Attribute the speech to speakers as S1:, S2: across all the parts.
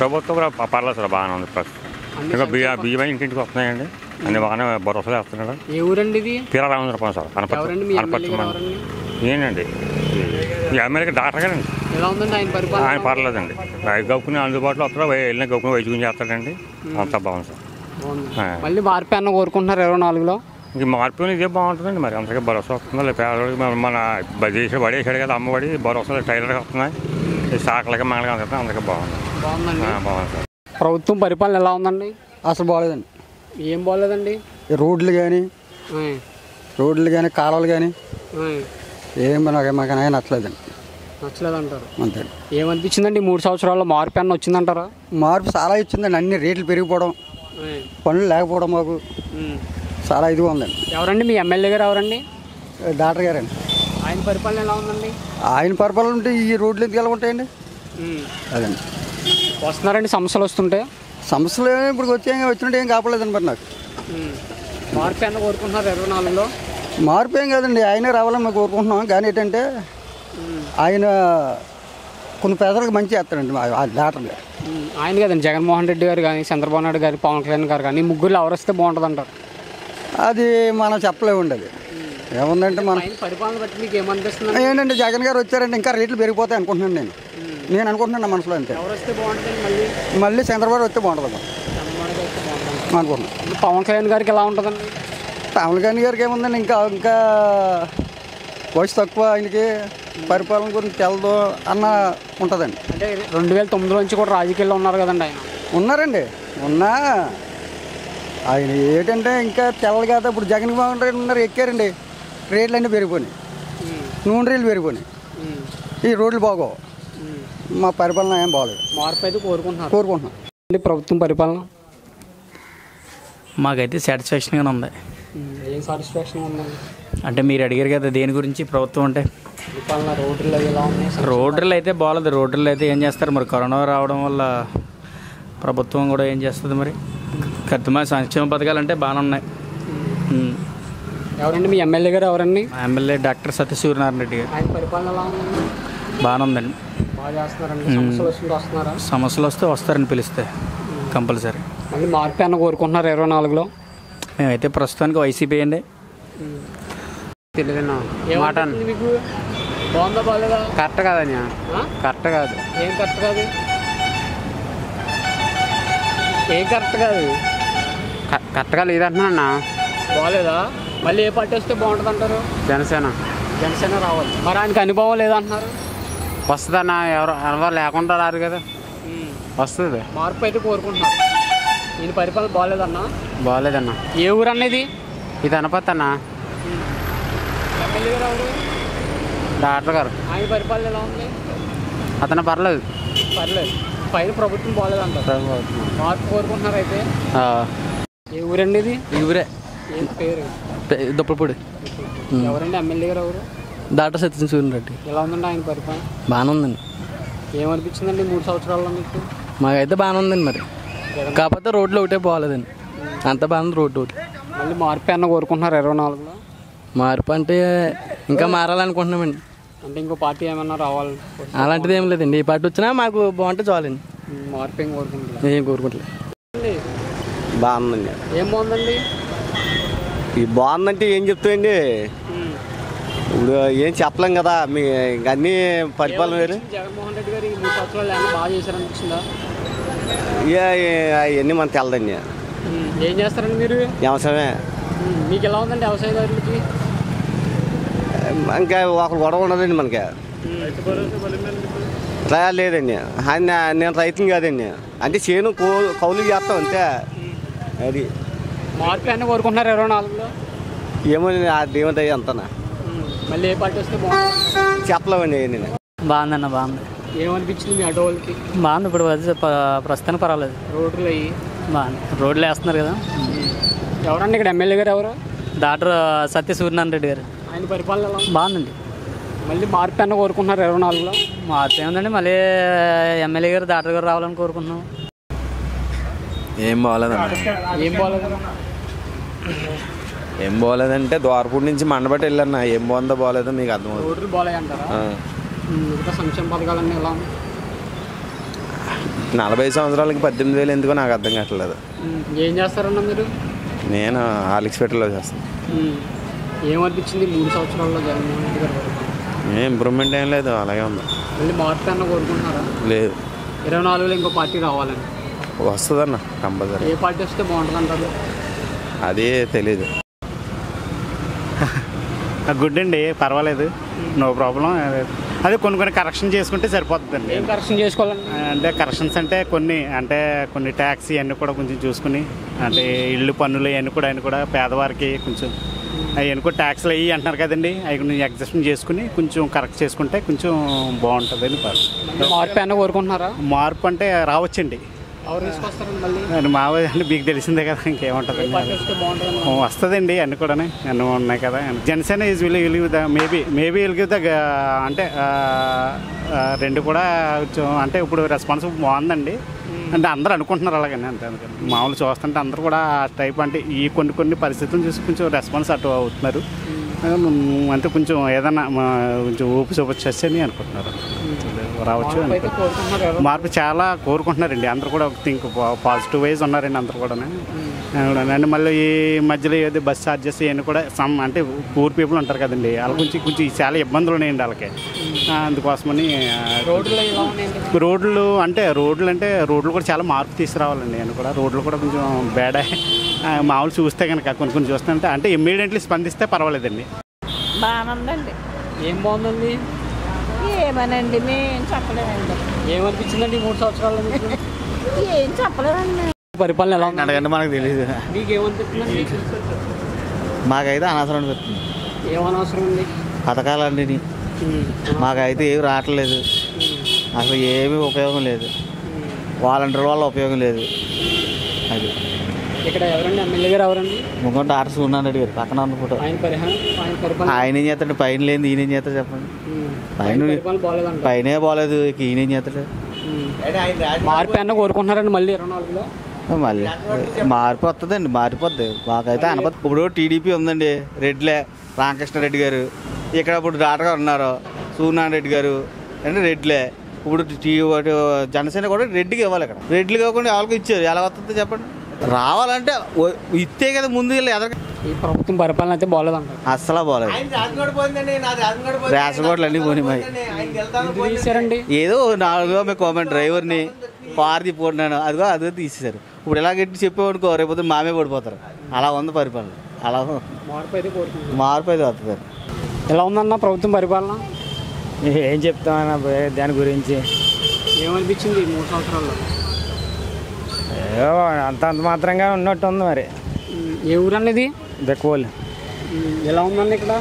S1: ప్రభుత్వం కూడా ప- పర్లేదు సార్ బాగానే ఉంది ప్రస్తుతం ఇంకా బియ్య బియ్యం ఇంటింటికి వస్తున్నాయండి అన్ని బాగానే భరోసాలు వేస్తున్నాడు
S2: ఏ ఊరండి ఇది
S1: పీరా రామచంద్రపురం సార్
S2: ఎవరండి మీ
S1: అనపర్తి
S2: ఎమ్మెల్యే
S1: అనపర్తి
S2: ఎవరండి
S1: ఏంటండి ఈ ఎమ్మెల్యేకి డాక్టర్ గారండి
S2: ఎలా ఉందండి ఆయన పరిపాలన
S1: ఆయన పర్లేదండి రైతు గౌకుని అందుబాటులో వస్తాడు వెళ్ళిన గౌకుని వైద్యం చేస్తాడండి అంతా బాగుంది సార్
S2: బాగుంది.
S1: ఆ.
S2: మళ్ళీ మార్పు అన్న కోరుకుంటున్నారు ఇరవై నాలుగులో
S1: ఇంక మార్పు ఇదే బాగుంటుందండి మరి అంతగా భరోసా వస్తుందా లేదు పేదవాడికి మన మన దేశం పడేసాడు కదా అమ్మఒడి భరోసా టైలర్కి వస్తున్నాయి ఈ శాఖలకి మంగళకి అందుకే అందుకే బాగుంది
S2: బాగుందండి
S1: ఆ, బాగుంది సార్
S2: ప్రభుత్వం పరిపాలన ఎలా ఉందండి
S3: అసలు బాగలేదండి
S2: ఏం బాగలేదండి
S3: ఈ రోడ్లు కానీ
S2: ఆయ్,
S3: రోడ్లు కానీ కాలువలు కానీ
S2: ఆయ్,
S3: ఏం నాకు మాకు అనేది నచ్చలేదండి
S2: నచ్చలేదంటారు
S3: అంతే
S2: ఏమనిపించిందండి ఈ మూడు సంవత్సరాల్లో మార్పు అన్న వచ్చిందంటారా
S3: మార్పు చాలా ఇచ్చిందండి అన్ని రేట్లు పెరిగిపోవడం
S2: ఆయ్,
S3: పనులు లేకపోవడం మాకు
S2: ఉమ్.
S3: చాలా ఇదిగా ఉందండి
S2: ఎవరండి మీ ఎమ్మెల్యే గారు ఎవరండి
S3: డాక్టర్ గారండి
S2: ఆయన పరిపాలన ఎలా ఉందండి
S3: ఆయన పరిపాలన ఉంటే ఈ రోడ్లు ఎందుకు ఎలా ఉంటాయండి
S2: ఉమ్.
S3: అదండి
S2: వస్తున్నారండి సమస్యలు వస్తుంటే
S3: సమస్యలు ఏమీ ఇప్పుడు వచ్చే వచ్చినట్టు ఏం కాపలేదండి మరి నాకు
S2: ఉమ్. మార్పు అన్న కోరుకుంటున్నారు ఇరవై నాలుగులో
S3: మార్పు ఏం కాదండి ఆయనే రావాలని మేము కోరుకుంటున్నాం కానీ ఏంటంటే ఆయన కొన్ని పేదలకు మంచి చేస్తాడండి ఆ- ఆ డాక్టర్ గారు
S2: ఉమ్. ఆయన కదండి జగన్మోహన్ రెడ్డి గారు కానీ చంద్రబాబు నాయుడు గారు పవన్ కళ్యాణ్ గారు కానీ ఈ ముగ్గురు ఎవరు వస్తే బాగుంటుంది అంటారు
S3: అది మనం చెప్పలేమండి అది ఏముందంటే మనం
S2: ఆయన పరిపాలన బట్టి మీకు ఏమనిపిస్తుంది
S3: ఏంటంటే జగన్ గారు వచ్చారంటే ఇంకా రేట్లు పెరిగిపోతాయి అనుకుంటున్నాను నేను నేను అనుకుంటున్నాను నా మనసులో అంతే
S2: ఎవరు వస్తే బాగుంటుంది మళ్ళీ
S3: మళ్ళీ చంద్రబాబు వస్తే బాగుంటుంది
S2: చంద్రబాబు నాయుడు వస్తే బాగుంటుంది
S3: అనుకుంటున్నాను
S2: మళ్ళీ పవన్ కళ్యాణ్ గారికి ఎలా ఉంటుందండి
S3: రాములు గాంధీ గారికి ఏముందండి ఇంకా ఇంకా వయసు తక్కువ ఆయనకి పరిపాలన గురించి తెలదు అన్న ఉంటుందండి
S2: అంటే రెండు వేల తొమ్మిది నుంచి కూడా రాజకీయాల్లో ఉన్నారు కదండి ఆయన
S3: ఉన్నారండి ఉన్నా ఆయన ఏంటంటే ఇంకా తెల్లలు కాదు ఇప్పుడు జగన్ మోహన్ రెడ్డి ఉన్నారు ఎక్కారండి రేట్లు అన్నీ పెరిగిపోయినాయి నూనె రేట్లు పెరిగిపోయినాయి ఈ రోడ్లు బాగోవు మా పరిపాలన ఏం బాగోలేదు
S2: మార్పు అయితే కోరుకుంటున్నారు
S3: కోరుకుంటున్నాం
S2: అంటే ప్రభుత్వం పరిపాలన
S4: మాకైతే సాటిస్ఫాక్షన్గానే ఉంది
S2: ఏం సాటిస్ఫాక్షన్ ఉందండి
S4: అంటే మీరు అడిగారు కదా దేని గురించి ప్రభుత్వం అంటే
S2: పరిపాలన రోడ్లు అవి ఎలా ఉన్నాయి
S4: రోడ్లు అయితే బాగాలేదు రోడ్లు అయితే ఏం చేస్తారు మరి కరోనా రావడం వల్ల ప్రభుత్వం కూడా ఏం చేస్తుంది మరి ఖచ్చితంగా సంక్షేమ పథకాలు అంటే బాగానే ఉన్నాయి ఉమ్.
S2: ఎవరండి మీ ఎమ్మెల్యే గారు ఎవరండి
S4: మా ఎమ్మెల్యే డాక్టర్ సత్య సూర్యనారాయణ రెడ్డి గారు
S2: ఆయన పరిపాలన ఎలా ఉందండి
S4: బాగానే ఉందండి
S2: బాగా చేస్తున్నారండి సమస్యలు వస్తుంటే వస్తున్నారా
S4: సమస్యలు వస్తే వస్తారని పిలిస్తే కంపల్సరీ
S2: మళ్ళీ మార్పు అన్న కోరుకుంటున్నారు ఇరవై నాలుగులో
S4: మేమైతే ప్రస్తుతానికి వైసీపీ అండి
S5: తెలియదన్నా మాట
S2: ఏమనిపిస్తుంది మీకు బాగుందా బాగాలేదా
S5: కరెక్ట్ కాదన్నా
S2: ఆ?
S5: కరెక్ట్ కాదు
S2: ఏం కరెక్ట్ కాదు ఏం కరెక్ట్ కాదు
S5: క- కరెక్ట్గా లేదంటున్నా
S2: బాగాలేదా మళ్ళీ ఏ పార్టీ వస్తే బాగుంటుంది అంటారు
S5: జనసేన
S2: జనసేన రావాలి మరి ఆయనకి అనుభవం లేదంటున్నారు
S5: వస్తుందన్నా ఎవరు ఎవరు లేకుండా రారు కదా వస్తుంది
S2: మార్పు అయితే కోరుకుంటున్నారు ఈయన పరిపాలన బాగాలేదన్నా
S5: బాగోలేదన్నా
S2: ఏ ఊరు అన్నది
S5: ఇది అనపత్తి అన్న
S2: ఎమ్మెల్యే గారు ఎవరు
S5: డాక్టర్ గారు
S2: ఆయన పరిపాలన ఎలా ఉంది
S5: అతను పర్లేదు
S2: పర్లేదు పైన ప్రభుత్వం బాగాలేదంటారు మార్పు కోరుకుంటున్నారు అయితే ఏ ఊరండి ఇది
S4: ఊరే
S2: ఏం పేరు
S4: దుప్పపూడి
S2: ఎవరండి ఎమ్మెల్యే గారు ఎవరు
S4: డాక్టర్ సత్య సూర్యనారాయణ రెడ్డి
S2: ఎలా ఉందండి ఆయన పరిపాలన
S4: బాగానే ఉందండి
S2: ఏమనిపించిందండి మూడు సంవత్సరాల్లో మీకు
S4: మాకైతే బాగానే ఉందండి మరి కాకపోతే రోడ్లు ఒకటే పోలేదండి అంత బాగుంది రోడ్డు ఒకటి
S2: మళ్ళీ మార్పు అన్న కోరుకుంటున్నారు ఇరవై నాలుగులో
S4: మార్పు అంటే ఇంకా మారాలనుకుంటున్నామండి
S2: అంటే ఇంకో పార్టీ ఏమన్నా రావాలి
S4: అలాంటిది ఏం లేదండి ఈ పార్టీ వచ్చినా మాకు బాగుంటే చాలండి
S2: మార్పు ఏం కోరుకుంటున్నారు
S4: ఏం కోరుకుంటలేదు
S6: బాగుందండి
S2: ఏం బాగుందండి
S6: ఇది బాగుందంటే ఏం చెప్తాయండి ఇప్పుడు ఏం చెప్పలేం కదా మీ ఇంక అన్నీ పరిపాలన వేరు
S2: జగన్మోహన్ రెడ్డి గారు ఈ మూడు సంవత్సరాలు ఏమన్నా బాగా చేశారనిపించిందా
S6: అవన్నీ మనకు తెలదండి
S2: ఉమ్, ఏం చేస్తారండి మీరు
S6: వ్యవసాయమే
S2: ఉమ్, మీకు ఎలా ఉందండి వ్యవసాయదారులకి
S6: ఇంకా ఒక గొడవ ఉండదండి మనకి అట్లా లేదండి ఆయన నేను రైతుని కాదండి అంటే చేను కో కౌలు చేస్తాం అంతే అది
S2: మార్పు అన్న కోరుకుంటున్నారు ఇరవై నాలుగులో
S6: ఏమో ఆ దేవదయ్య అంతనా
S2: ఉమ్, మళ్ళీ ఏ పార్టీ వస్తే బాగుంటుంది
S6: చెప్పలేమండి నేను
S4: బాగుందన్న బాగుంది
S2: ఏమనిపించింది మీ ఆటో వాళ్ళకి
S4: బాగుంది ఇప్పుడు అది ప- ప్రస్తుతానికి పర్వాలేదు
S2: రోడ్లు అయ్యి
S4: బాగుంది రోడ్లు వేస్తున్నారు కదా
S2: ఎవరండి ఇక్కడ ఎమ్మెల్యే గారు ఎవరు
S4: డాక్టర్ సత్య సూర్యనారాయణ రెడ్డి గారు
S2: ఆయన పరిపాలన ఎలా ఉంది?
S4: బాగుందండి
S2: మళ్ళీ మార్పు అన్న కోరుకుంటున్నారు ఇరవై నాలుగులో
S4: మార్పు ఏముందండి మళ్ళీ ఎమ్మెల్యే గారు డాక్టర్ గారు రావాలని కోరుకుంటున్నాం
S7: ఏం బాగోలేదన్న
S2: ఏం బాగాలేదు
S7: ఏం బాగోలేదంటే ద్వారపూడి నుంచి మండబట్టి వెళ్ళాను ఏం బాగుందో బాగోలేదో మీకు అర్థమవుతుంది
S2: రోడ్లు బాగాలే అంటారా
S7: ఆ.
S2: మిగతా సంక్షేమ పథకాలన్నీ ఎలా ఉన్నాయి?
S7: నలభై సంవత్సరాలకి పద్దెనిమిది వేలు ఎందుకో నాకు అర్థం కావట్లేదు
S2: ఉమ్, ఏం చేస్తారన్న మీరు
S7: నేను ఆలిక్స్ పెట్టలో చేస్తాను
S2: ఉమ్, ఏమనిపించింది మూడు సంవత్సరాల్లో జగన్మోహన్ రెడ్డి గారు పరిపాలన?
S7: ఏం ఇంప్రూవ్మెంట్ ఏం లేదు అలాగే ఉంది
S2: మళ్ళీ మార్పు అన్న కోరుకుంటున్నారా
S7: లేదు
S2: ఇరవై నాలుగులో ఇంకో పార్టీ రావాలని
S7: వస్తుందన్న కంపల్సరీ
S2: ఏ పార్టీ వస్తే బాగుంటుంది అంటారు
S7: అది తెలీదు
S8: గుడ్ అండి పర్వాలేదు నో ప్రాబ్లం అదే కొన్ని కొన్ని కరెక్షన్ చేసుకుంటే సరిపోతుందండి
S2: ఏం కరెక్షన్ చేసుకోవాలండి
S8: అంటే కరెక్షన్స్ అంటే కొన్ని అంటే కొన్ని ట్యాక్స్ ఇవన్నీ కూడా కొంచెం చూసుకుని అంటే ఇళ్ళు పన్నులు ఇవన్నీ కూడా అన్నీ కూడా పేదవారికి కొంచెం అవన్నీ కూడా ట్యాక్స్లు అయ్యి అంటున్నారు కదండి అవి కొంచెం అడ్జస్ట్మెంట్ చేసుకుని కొంచెం కరెక్ట్ చేసుకుంటే కొంచెం బాగుంటుందని
S2: మళ్ళీ మార్పు అన్న కోరుకుంటున్నారా
S8: మార్పు అంటే రావచ్చండి
S2: ఎవరు తీసుకొస్తారండి మళ్ళీ
S8: అది మా అంటే మీకు తెలిసిందే కదా
S2: ఏ
S8: ఇంకేముంటుంది
S2: పార్టీ వస్తే బాగుంటుంది
S8: వస్తుందండి అన్ని కూడా అన్నీ ఉన్నాయి కదా Janasena is will will the maybe maybe will give the అంటే ఆ, ఆ, రెండు కూడా కొంచెం అంటే ఇప్పుడు రెస్పాన్స్ బాగుందండి అంటే అందరూ అనుకుంటున్నారు అలాగని అంతే అందుకని మామూలు చూస్తుంటే అందరూ కూడా ఆ టైప్ అంటే ఈ కొన్ని కొన్ని పరిస్థితులు చూసి కొంచెం రెస్పాన్స్ అటు అవుతున్నారు అంటే కొంచెం ఏదన్నా మా- కొంచెం ఊపి చూపొచ్చు అని అనుకుంటున్నారు రావచ్చు
S2: మార్పు అయితే
S8: అనుకుంటున్నారు
S2: కోరుకుంటున్నారు ఎవరు?
S8: మార్పు చాలా కోరుకుంటున్నారండి అందరూ కూడా థింక్ పాజిటివ్ వైజ్ ఉన్నారండి అందరూ కూడా అండ్ మళ్ళీ ఈ మధ్యలో ఏదో బస్ ఛార్జెస్ ఇవన్నీ కూడా సమ్ అంటే పూర్ పీపుల్ ఉంటారు కదండి వాళ్ళ కొంచెం కొంచెం చాలా ఇబ్బందులు ఉన్నాయండి వాళ్ళకి ఆ, అందుకోసమని ఆ,
S2: రోడ్లు ఇలా ఉన్నాయండి
S8: రోడ్లు అంటే రోడ్లు అంటే రోడ్లు కూడా చాలా మార్పు తీసుకురావాలండి నేను కూడా రోడ్లు కూడా కొంచెం బేడ మామూలు చూస్తే కనుక కొన్ని కొన్ని చూస్తుంటే అంటే ఇమ్మీడియట్లీ స్పందిస్తే పర్వాలేదండి
S9: బాగుందండి
S2: ఏం బాగుందండి
S9: ఏమనండి మేము చెప్పలేమండి
S2: ఏమనిపించిందండి ఈ మూడు సంవత్సరాల్లో మీకు
S9: ఏం చెప్పలేమండి
S2: పరిపాలన ఎలా ఉంది
S4: అడగండి మనకు తెలియదు
S2: మీకు ఏమనిపిస్తుందండి
S4: మాకైతే అనవసరం అనిపిస్తుంది
S2: ఏమనవసరం ఉంది
S4: పథకాలన్నీ మాకైతే ఏమి రావట్లేదు అసలు ఏమీ ఉపయోగం లేదు వాలంటీర్ వల్ల ఉపయోగం లేదు అది
S2: ఇక్కడ ఎవరండి ఎమ్మెల్యే గారు ఎవరండి
S4: ఇంకొంటే ఆర్ట్స్ ఉన్నాను రెడ్డి గారు పక్కన అనుకుంటా
S2: ఆయన పరిహారం ఆయన పరిపాలన
S4: ఆయన ఏం చేస్తాడు పైన లేని ఈయన ఏం చేస్తాడు చెప్పండి
S2: ఉమ్.
S4: పైన
S2: ఆయన పరిపాలన బాగాలేదంట
S4: పైనే బాగాలేదు ఇక ఈయన ఏం చేస్తాడు
S2: మార్పు అన్న కోరుకుంటున్నారండి మళ్ళీ ఇరవై నాలుగులో
S4: మళ్ళీ మార్పు వస్తుందండి మారిపోద్ది మాకైతే అనపద్దు ఇప్పుడు టీడీపీ ఉందండి రెడ్లే రామకృష్ణారెడ్డి గారు ఇక్కడ ఇప్పుడు డాక్టర్ గారు ఉన్నారు సూర్యనారాయణ రెడ్డి గారు అంటే రెడ్లే ఇప్పుడు టీ ఒకటి జనసేన కూడా రెడ్డికి ఇవ్వాలి ఇక్కడ రెడ్లు కాకుండా వాళ్ళకి ఇచ్చారు ఎలా వస్తుందో చెప్పండి రావాలంటే ఓ- ఇస్తే కదా ముందు వీళ్ళు ఎదర
S2: ఈ ప్రభుత్వం పరిపాలన అయితే బాగాలేదంట
S4: అస్సలు బాగాలేదు రేషన్ కోట్లు అన్నీ పోనీ మరి
S2: ఎందుకు తీశారండి
S4: ఏదో నాలుగో మీ కామెంట్ డ్రైవర్ని కార్ తిప్పుకుంటున్నాను అదిగో అదిగో తీసేశారు ఇప్పుడు ఇలా గట్టి చెప్పేవాడుకో రేపు మామే పడిపోతారు అలా ఉంది పరిపాలన అలా
S2: మార్పు అయితే కోరుకుంటున్నారు
S4: మార్పు అయితే వస్తుంది
S2: ఎలా ఉందన్న ప్రభుత్వం పరిపాలన
S3: ఏం చెప్తామన్నా దాని గురించి
S2: ఏమనిపించింది ఈ మూడు సంవత్సరాల్లో
S3: ఏదో అంత అంత మాత్రంగా ఉన్నట్టు ఉంది మరి
S2: ఉమ్. ఏ ఊరు అనేది
S3: బెక్కువలు
S2: ఎలా ఉందండి ఇక్కడ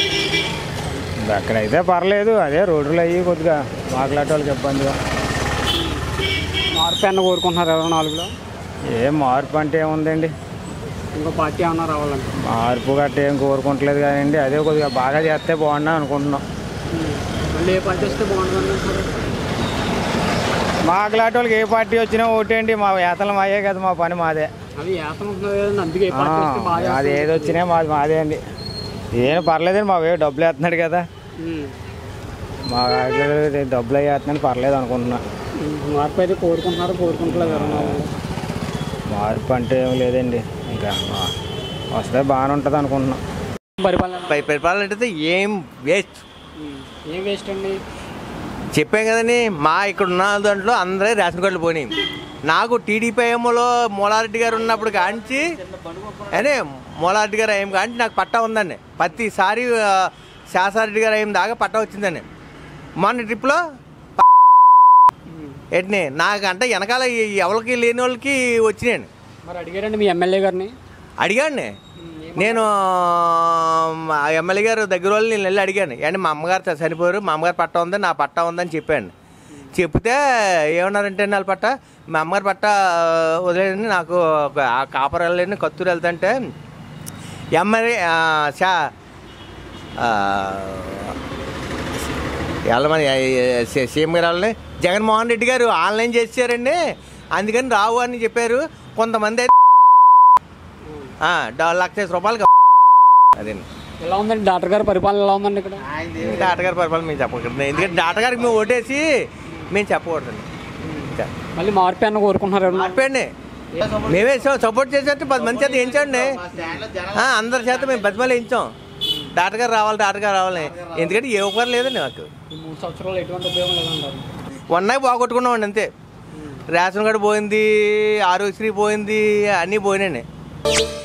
S3: అక్కడైతే పర్లేదు అదే రోడ్లు అయ్యి కొద్దిగా మాట్లాడే వాళ్ళకి ఇబ్బందిగా
S2: మార్పు అన్న కోరుకుంటున్నారు ఇరవై నాలుగులో
S3: ఏం మార్పు అంటే ఏముందండి
S2: ఇంకో పార్టీ ఏమన్నా రావాలంటే
S3: మార్పు గట్ట ఏం కోరుకోవట్లేదు కానీ అదే కొద్దిగా బాగా చేస్తే బాగున్నా అనుకుంటున్నాం
S2: మళ్ళీ ఏ పార్టీ వస్తే బాగుంటుంది అంటారు
S3: మాకులాంటి వాళ్ళకి ఏ పార్టీ వచ్చినా ఓటేంటి మా వేతలు మాయే కదా మా పని మాదే
S2: అది ఏతం ఉంటున్నారు కదండి అందుకే ఏ
S3: ఆ,
S2: పార్టీ వస్తే బాగా
S3: అది ఏది వచ్చినా మాది మాదే అండి ఏం పర్లేదండి మా వేవి డబ్బులు వేస్తున్నాడు కదా
S2: ఉమ్.
S3: మా వాటిలో డబ్బులు వేస్తున్నాడు పర్లేదు అనుకుంటున్నా
S2: ఉమ్. మార్పు అయితే కోరుకుంటున్నారు కోరుకుంటలేదు ఇరవై నాలుగులో
S3: మార్పు అంటే ఏం లేదండి ఇంకా మా- వస్తే బాగానే ఉంటుంది అనుకుంటున్నాం
S2: పరిపాలన
S10: పై పరిపాలన అంటే ఏం వేస్ట్
S2: ఉమ్. ఏం వేస్ట్ అండి
S10: చెప్పాం కదండి మా ఇక్కడ ఉన్న దాంట్లో అందరే రేషన్ కార్డులు పోయినాయి నాకు టీడీపీ ఏమోలో మూలారెడ్డి గారు ఉన్నప్పుడు కాంచి అనే మూలారెడ్డి గారు ఏం కాంచి నాకు పట్టా ఉందండి ప్రతిసారి ఆ, శాసారెడ్డి గారు ఏం దాకా పట్టా వచ్చిందండి మొన్న ట్రిప్లో ఎట్నే నాకు అంటే వెనకాల ఈ ఎవరికి లేని వాళ్ళకి వచ్చినాయండి
S2: మరి అడిగారండి మీ ఎమ్మెల్యే గారిని
S10: అడిగాండి నేను మా ఎమ్మెల్యే గారు దగ్గర వాళ్ళు నేను వెళ్ళి అడిగాను అండి మా అమ్మగారు చ- చనిపోయారు మా అమ్మగారు పట్ట ఉంది నా పట్ట ఉందని చెప్పాను చెప్తే ఏమన్నారంటే వాళ్ళ పట్ట మా అమ్మగారి పట్ట వదిలేయండి నాకు ఒక- ఆ కాపర్ వెళ్ళండి కత్తూరు వెళ్తుంటే ఎమ్మెల్యే ఆ, శా ఆ, వెళ్ళమని సీ- సీఎం గారు వాళ్ళని జగన్మోహన్ రెడ్డి గారు ఆన్లైన్ చేశారండి అందుకని రావు అని చెప్పారు కొంతమంది అయితే ఆ, డా- లక్ష రూపాయలకి అదే
S2: ఎలా ఉందండి డాక్టర్ గారి పరిపాలన ఎలా ఉందండి ఇక్కడ
S10: డాక్టర్ గారి పరిపాలన మేము చెప్పకూడదు ఎందుకంటే డాక్టర్ గారికి మేము ఓటేసి మేము చెప్పకూడదండి ఇంకా
S2: మళ్ళీ మార్పు అన్న కోరుకుంటున్నారు ఎవరన్నా?
S10: మార్పండి మేమే ఇస్తాం సపోర్ట్ చేసేట్టు పది మంది చేత వేయించండి ఆ, అందరి చేత మేము పది మంది వేయించాం డాక్టర్ గారు రావాలి డాక్టర్ గారు రావాలి ఎందుకంటే ఏ ఉపకారం లేదండి మాకు
S2: ఈ మూడు సంవత్సరాలు ఎటువంటి ఉపయోగం లేదంటారు
S10: ఉన్నాయి బాగొట్టుకున్నామండి అంతే రేషన్ కార్డు పోయింది ఆరోగ్యశ్రీ పోయింది అన్నీ పోయినాయండి